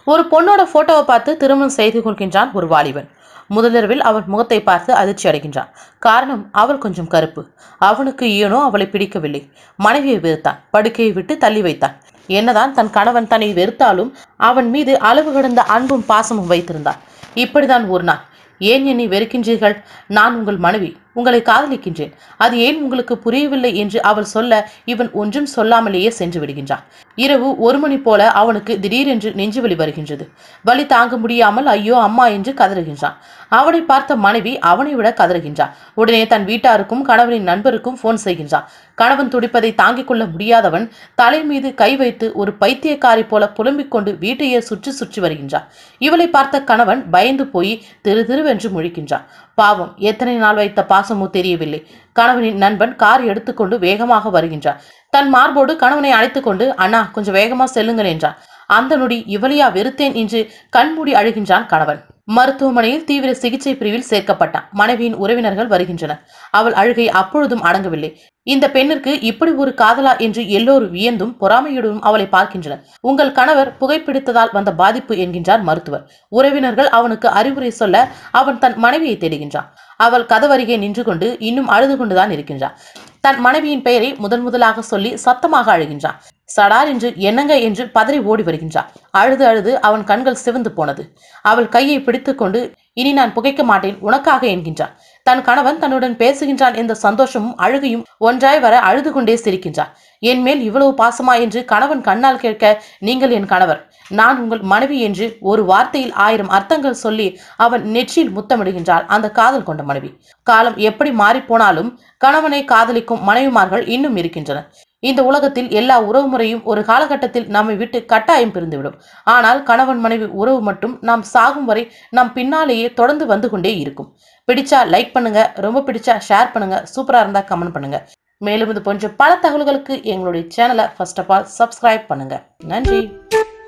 ஒரு பொண்ணோட போட்டோவை பார்த்து திருமணம் செய்து கொள்கின்றான் ஒரு வாலிபன் முதலிரவில் அவள் முகத்தை பார்த்து அதிர்ச்சி அடைகின்றான் காரணம் அவள் கொஞ்சம் கருப்பு அவனுக்கு ஏனோ அவளை பிடிக்கவில்லை மனைவியை வெறுத்தான் படுக்கையை விட்டு தள்ளி வைத்தான் என்னதான் தன் கணவன் தன்னை வெறுத்தாலும் அவன் மீது அளவு கடந்த அன்பும் பாசமும் வைத்திருந்தான் இப்படிதான் ஒரு நாள் ஏன் என்னை வெறுக்கின்றீர்கள் நான் உங்கள் மனைவி உங்களை காதலிக்கின்றேன் அது ஏன் உங்களுக்கு புரியவில்லை என்று அவள் சொல்ல இவன் ஒன்றும் சொல்லாமலேயே சென்று விடுகின்றான் இரவு ஒரு மணி போல அவனுக்கு திடீரென்று நெஞ்சு வலி வருகின்றது வலி தாங்க முடியாமல் ஐயோ அம்மா என்று கதறுகின்றான் அவனை பார்த்த மனைவி அவனை விட கதறுகின்றான் உடனே தன் வீட்டாருக்கும் கணவனின் நண்பருக்கும் போன் செய்கின்றான் கணவன் துடிப்பதை தாங்கிக் கொள்ள முடியாதவன் தலை மீது கை வைத்து ஒரு பைத்தியக்காரி போல புலம்பிக் கொண்டு வீட்டையே சுற்றி சுற்றி வருகின்றான் இவளை பார்த்த கணவன் பயந்து போய் திரு திருவென்று முழிக்கின்றான் பாவம் எத்தனை நாள் வைத்த பாசமோ தெரியவில்லை கணவனின் நண்பன் கார் எடுத்துக்கொண்டு வேகமாக வருகின்றான் தன் மார்போடு கணவனை அழைத்துக்கொண்டு அண்ணா கொஞ்சம் வேகமா செல்லுங்கள் என்றான் அந்த நொடி இவளையா வெறுத்தேன் என்று கண்மூடி அழுகின்றான் கணவன் மருத்துவமனையில் தீவிர சிகிச்சை பிரிவில் சேர்க்கப்பட்டான் மனைவியின் உறவினர்கள் வருகின்றனர் அவள் அழுகை அப்பொழுதும் அடங்கவில்லை இந்த பெண்ணிற்கு இப்படி ஒரு காதலா என்று எல்லோரும் வியந்தும் பொறாமையுடனும் அவளை பார்க்கின்றனர் உங்கள் கணவர் புகைப்பிடித்ததால் வந்த பாதிப்பு என்கின்றார் மருத்துவர் உறவினர்கள் அவனுக்கு அறிவுரை சொல்ல அவன் தன் மனைவியை தேடுகின்றான் அவள் கதவருகே நின்று கொண்டு இன்னும் அழுது கொண்டுதான் இருக்கின்றான் தன் மனைவியின் பெயரை முதன் முதலாக சொல்லி சத்தமாக அழுகின்றான் சடார் என்று என்னங்க என்று பதறி ஓடி வருகின்றான் அழுது அழுது அவன் கண்கள் சிவந்து போனது அவள் கையை பிடித்துக்கொண்டு இனி நான் புகைக்க மாட்டேன் உனக்காக என்கின்றான் தன் கணவன் தன்னுடன் பேசுகின்றான் என்ற சந்தோஷமும் அழுகையும் ஒன்றாய் வர அழுது கொண்டே சிரிக்கின்றான் என் மேல் இவ்வளவு பாசமா என்று கணவன் கண்ணால் கேட்க நீங்கள் என் கணவர் நான் உங்கள் மனைவி என்று ஒரு வார்த்தையில் ஆயிரம் அர்த்தங்கள் சொல்லி அவன் நெற்றியில் முத்தமிடுகின்றாள் அந்த காதல் கொண்ட மனைவி காலம் எப்படி மாறிப்போனாலும் கணவனை காதலிக்கும் மனைவிமார்கள் இன்னும் இருக்கின்றனர் இந்த உலகத்தில் எல்லா உறவு முறையும் ஒரு காலகட்டத்தில் நம்மை விட்டு கட்டாயம் பிரிந்துவிடும் ஆனால் கணவன் மனைவி உறவு மட்டும் நாம் சாகும் வரை நம் பின்னாலேயே தொடர்ந்து வந்து கொண்டே இருக்கும் பிடிச்சா லைக் பண்ணுங்க ரொம்ப பிடிச்சா ஷேர் பண்ணுங்க சூப்பரா இருந்தா கமெண்ட் பண்ணுங்க மேலும் இது போன்ற பல தகவல்களுக்கு எங்களுடைய சேனலை ஃபர்ஸ்ட் ஆஃப் ஆல் சப்ஸ்கிரைப் பண்ணுங்க நன்றி